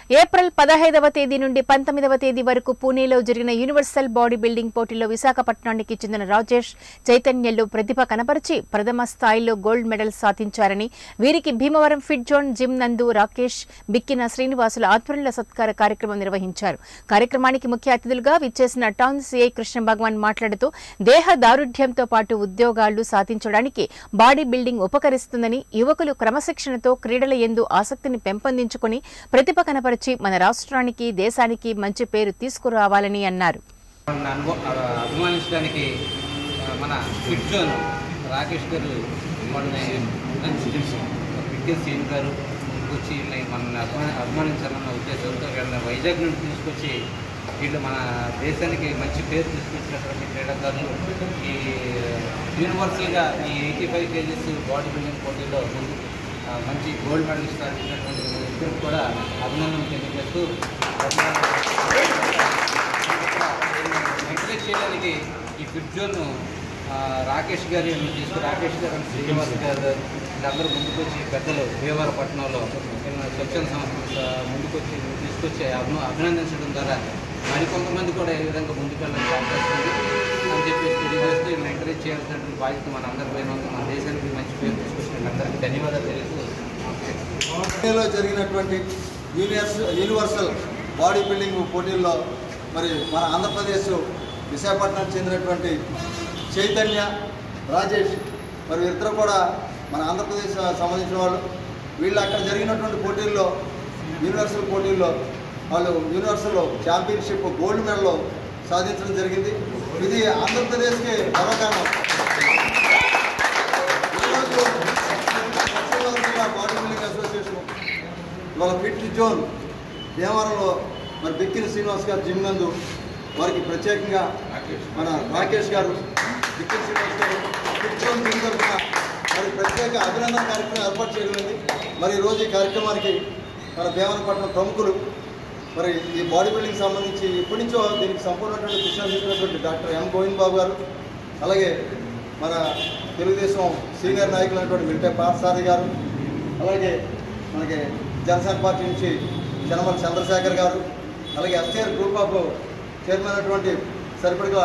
April పదహైదవ తేదీ నుండి పంతొమ్మిదవ తేదీ వరకు పూణేలో జరిగిన యూనివర్సల్ బాడీ బిల్డింగ్ పోటీలో విశాఖపట్నానికి చెందిన రాజేష్ చైతన్యలు ప్రతిభ కనపరిచి ప్రథమ స్థాయిలో గోల్డ్ మెడల్ సాధించారని వీరికి భీమవరం ఫిట్ జోన్ జిమ్ నందు రాకేష్ బిక్కిన శ్రీనివాసుల ఆధ్వర్యంలో సత్కార కార్యక్రమం నిర్వహించారు కార్యక్రమానికి ముఖ్య అతిథులుగా విచ్చేసిన టౌన్ సిఐ కృష్ణ భగవాన్ మాట్లాడుతూ దేహ దారుఢ్యంతో పాటు ఉద్యోగాలు సాధించడానికి బాడీ బిల్డింగ్ ఉపకరిస్తుందని యువకులు క్రమశిక్షణతో క్రీడల ఎందు ఆసక్తిని పెంపొందించుకుని ప్రతిభ కనపరిచి మన రాష్ట్రానికి దేశానికి మంచి పేరు తీసుకురావాలని అన్నారు మన అనుభవ అభిమానించడానికి ఆ, మన ఫిట్ జోన్ రాకేష్ గారు మనల్ని పిక్కిల్ సీన్ గారు వచ్చి వీళ్ళని మనల్ని అభిమాని అభిమానించాలన్న ఉద్దేశంతో వీళ్ళని వైజాగ్ నుండి తీసుకొచ్చి వీళ్ళు మన దేశానికి మంచి పేరు తీసుకొచ్చినటువంటి క్రీడాకారులు ఈ యూనివర్సల్గా ఈ eighty five kgs body building పోటీలో ముందు ఆ, మంచి గోల్డ్ మెడలిస్ట్ సాధించినటువంటి ఇద్దరు కూడా అభినందనలు తెలియజేస్తూ ఎంకరేజ్ చేయడానికి ఈ ఫిట్ జోన్ ఆ, రాకేష్ గారి తీసుకు రాకేష్ గారు and శ్రీనివాస్ గారు వీళ్ళందరూ ముందుకు వచ్చి పెద్దలు భీమవరపట్నంలో వీళ్ళ స్వచ్ఛంద సంస్థ ముందుకు వచ్చి తీసుకొచ్చి అభిన అభినందించడం ద్వారా మరికొంతమంది కూడా ఏ విధంగా ముందుకెళ్ళడానికి అవకాశం ఉంది అని చెప్పేసి తెలియజేస్తూ వీళ్ళని ఎంకరేజ్ చేయాల్సినటువంటి బాధ్యత మన అందరి పైన ఉంది మన దేశానికి మంచి పేరు తీసుకొచ్చిన అందరికీ ధన్యవాదాలు తెలియజేస్తూ పూణేలో జరిగినటువంటి యూనివర్స్ యూనివర్సల్ బాడీ బిల్డింగ్ పోటీల్లో మరి మన ఆంధ్రప్రదేశ్ విశాఖపట్నం చెందినటువంటి చైతన్య రాజేష్ మరి ఇద్దరు కూడా మన ఆంధ్రప్రదేశ్ సంబంధించిన వాళ్ళు వీళ్ళు అక్కడ జరిగినటువంటి పోటీల్లో యూనివర్సల్ పోటీల్లో వాళ్ళు యూనివర్సల్ ఛాంపియన్షిప్ గోల్డ్ మెడల్ సాధించడం జరిగింది ఇది ఆంధ్రప్రదేశ్కి గర్వకారణం ఈరోజు పశ్చిమ జిల్లా బాడీ బిల్డింగ్ అసోసియేషన్ ఇవాళ ఫిట్ జోన్ భీమవరంలో మరి బిక్కిరి శ్రీనివాస్ గారు జిమ్ నందు వారికి ప్రత్యేకంగా మన రాకేష్ గారు బిక్కిరి శ్రీనివాస్ గారు ఫిట్ జోన్ జిమ్ తరఫున మరి ప్రత్యేక అభినందన కార్యక్రమం ఏర్పాటు చేయడం మరి ఈరోజు ఈ కార్యక్రమానికి మన భీమవరపట్నం ప్రముఖులు మరి ఈ బాడీ బిల్డింగ్ సంబంధించి ఎప్పటి నుంచో దీనికి సంపూర్ణటువంటి శిక్షణ తీసుకున్నటువంటి డాక్టర్ ఎం గోవింద్ బాబు గారు అలాగే మన తెలుగుదేశం సీనియర్ నాయకులైనటువంటి మిల్టే పార్థసారి గారు అలాగే మనకి జనసేన పార్టీ నుంచి జనమల చంద్రశేఖర్ గారు అలాగే ఎస్టీఆర్ గ్రూప్ ఆఫ్ చైర్మన్ అయినటువంటి సరిపడిగా